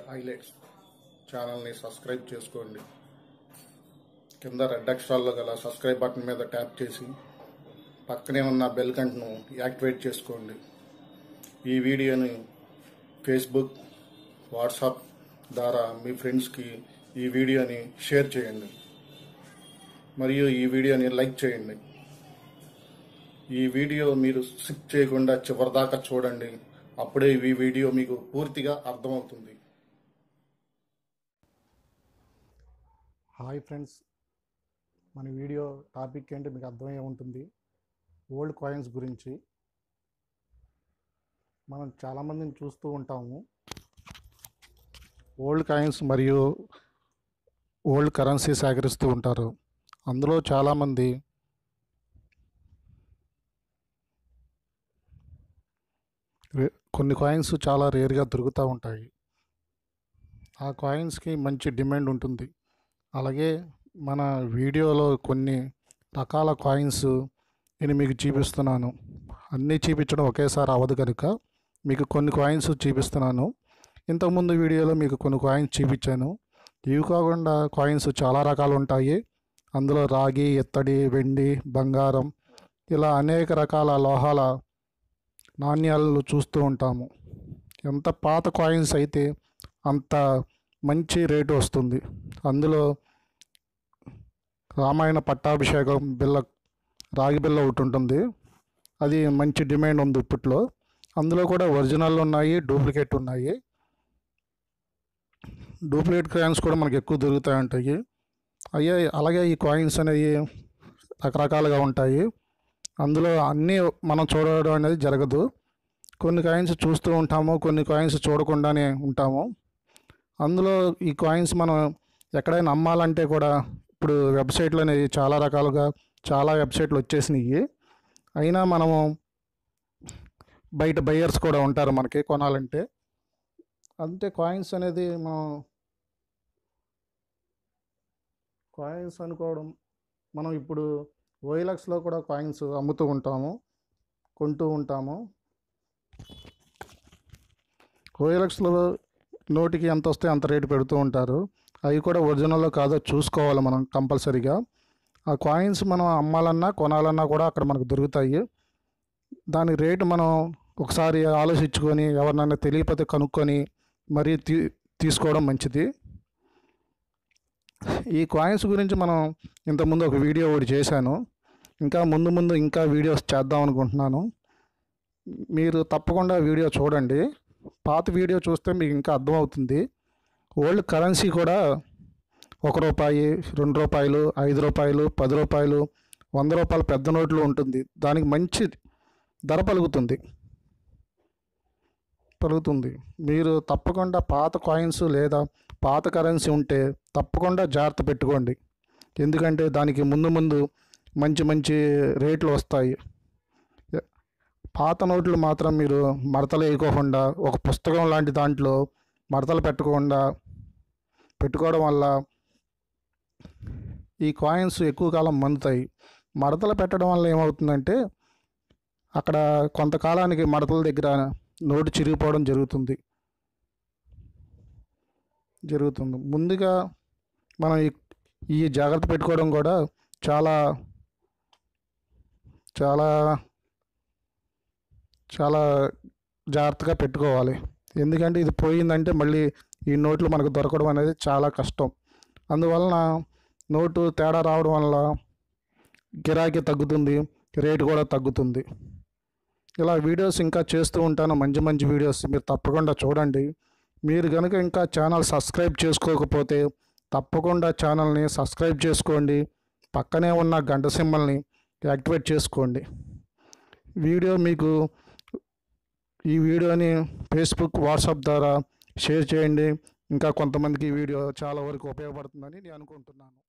highlights ఛానల్ని subscribe చేసుకోండి కింద రెడ్ అక్షరాల్లో గల సబ్స్క్రైబ్ బటన్ మీద ట్యాప్ చేసి పక్కనే ఉన్న బెల్ గంటను యాక్టివేట్ చేసుకోండి ఈ వీడియోని ఫేస్బుక్ వాట్సాప్ ద్వారా మీ ఫ్రెండ్స్కి ఈ వీడియోని షేర్ చేయండి మరియు ఈ వీడియోని లైక్ చేయండి ఈ వీడియో మీరు స్కిప్ చేయకుండా చివరిదాకా చూడండి అప్పుడే ఈ వీడియో మీకు పూర్తిగా అర్థమవుతుంది హాయ్ ఫ్రెండ్స్ మన వీడియో టాపిక్ ఏంటో మీకు అర్థమయ్యే ఉంటుంది ఓల్డ్ కాయిన్స్ గురించి మనం చాలామందిని చూస్తూ ఉంటాము ఓల్డ్ కాయిన్స్ మరియు ఓల్డ్ కరెన్సీ సేకరిస్తూ ఉంటారు అందులో చాలామంది రే- కొన్ని కాయిన్స్ చాలా రేర్గా దొరుకుతూ ఉంటాయి ఆ కాయిన్స్కి మంచి డిమాండ్ ఉంటుంది అలాగే మన వీడియోలో కొన్ని రకాల కాయిన్స్ నేను మీకు చూపిస్తున్నాను అన్నీ చూపించడం ఒకేసారి అవ్వదు కనుక మీకు కొన్ని కాయిన్స్ చూపిస్తున్నాను ఇంతకుముందు వీడియోలో మీకు కొన్ని కాయిన్స్ చూపించాను ఇవి కాకుండా కాయిన్స్ చాలా రకాలు ఉంటాయి అందులో రాగి ఎత్తడి వెండి బంగారం ఇలా అనేక రకాల లోహాల నాణ్యాలను చూస్తూ ఉంటాము ఎంత పాత కాయిన్స్ అయితే అంత మంచి రేటు వస్తుంది అందులో రామాయణ పట్టాభిషేకం బిల్ల రాగి బిల్ల ఒకటి ఉంటుంది అది మంచి డిమాండ్ ఉంది ఇప్పట్లో అందులో కూడా ఒరిజినల్ ఉన్నాయి డూప్లికేట్ ఉన్నాయి డూప్లికేట్ కాయిన్స్ కూడా మనకి ఎక్కువ దొరుకుతాయి ఉంటాయి అయ్యే అలాగే ఈ కాయిన్స్ అనేవి రకరకాలుగా ఉంటాయి అందులో అన్నీ మనం చూడడం అనేది జరగదు కొన్ని కాయిన్స్ చూస్తూ ఉంటాము కొన్ని కాయిన్స్ చూడకుండానే ఉంటాము అందులో ఈ కాయిన్స్ మనం ఎక్కడైనా అమ్మాలంటే కూడా ఇప్పుడు వెబ్సైట్లు అనేవి చాలా రకాలుగా చాలా వెబ్సైట్లు వచ్చేసినాయి అయినా మనము బయట బయ్యర్స్ కూడా ఉంటారు మనకి కొనాలంటే అంతే కాయిన్స్ అనేది మనం కాయిన్స్ అనుకోవడం మనం ఇప్పుడు ఓయిలక్స్లో కూడా కాయిన్స్ అమ్ముతూ ఉంటాము కొంటూ ఉంటాము ఓయిలక్స్లో నోటికి ఎంత వస్తే అంత రేటు పెడుతూ ఉంటారు అవి కూడా ఒరిజినల్లో కాదో చూసుకోవాలి మనం కంపల్సరీగా ఆ కాయిన్స్ మనం అమ్మాలన్నా కొనాలన్నా కూడా అక్కడ మనకు దొరుకుతాయి దాని రేటు మనం ఒకసారి ఆలోచించుకొని ఎవరినైనా తెలియకపోతే కనుక్కొని మరీ తీ తీసుకోవడం మంచిది ఈ కాయిన్స్ గురించి మనం ఇంతకుముందు ఒక వీడియో ఒకటి చేశాను ఇంకా ముందు ముందు ఇంకా వీడియోస్ చేద్దాం అనుకుంటున్నాను మీరు తప్పకుండా వీడియో చూడండి పాత వీడియో చూస్తే మీకు ఇంకా అర్థమవుతుంది ఓల్డ్ కరెన్సీ కూడా ఒక రూపాయి రెండు రూపాయలు ఐదు రూపాయలు పది రూపాయలు వంద రూపాయలు పెద్ద నోట్లు ఉంటుంది దానికి మంచి ధర పలుకుతుంది పలుకుతుంది మీరు తప్పకుండా పాత కాయిన్స్ లేదా పాత కరెన్సీ ఉంటే తప్పకుండా జాగ్రత్త పెట్టుకోండి ఎందుకంటే దానికి ముందు ముందు మంచి మంచి రేట్లు వస్తాయి పాత నోట్లు మాత్రం మీరు మడతలు వేయకోకుండా ఒక పుస్తకం లాంటి దాంట్లో మడతలు పెట్టకుండా పెట్టుకోవడం వల్ల ఈ కాయిన్స్ ఎక్కువ కాలం మన్నుతాయి మడతలు పెట్టడం వల్ల ఏమవుతుందంటే అక్కడ కొంతకాలానికి మడతల దగ్గర నోటు చిరిగిపోవడం జరుగుతుంది జరుగుతుంది ముందుగా మనం ఈ- ఈ జాగ్రత్త పెట్టుకోవడం కూడా చాలా చాలా చాలా జాగ్రత్తగా పెట్టుకోవాలి ఎందుకంటే ఇది పోయిందంటే మళ్ళీ ఈ నోట్లు మనకు దొరకడం అనేది చాలా కష్టం అందువలన నోటు తేడా రావడం వల్ల గిరాకీ తగ్గుతుంది రేటు కూడా తగ్గుతుంది ఇలా వీడియోస్ ఇంకా చేస్తూ ఉంటాను మంచి మంచి వీడియోస్ మీరు తప్పకుండా చూడండి మీరు కనుక ఇంకా ఛానల్ సబ్స్క్రైబ్ చేసుకోకపోతే తప్పకుండా ఛానల్ని సబ్స్క్రైబ్ చేసుకోండి పక్కనే ఉన్న గంట సింబల్ని యాక్టివేట్ చేసుకోండి వీడియో మీకు ఈ వీడియోని ఫేస్బుక్ వాట్సాప్ ద్వారా షేర్ చేయండి ఇంకా కొంతమందికి ఈ వీడియో చాలా వరకు ఉపయోగపడుతుందని నేను అనుకుంటున్నాను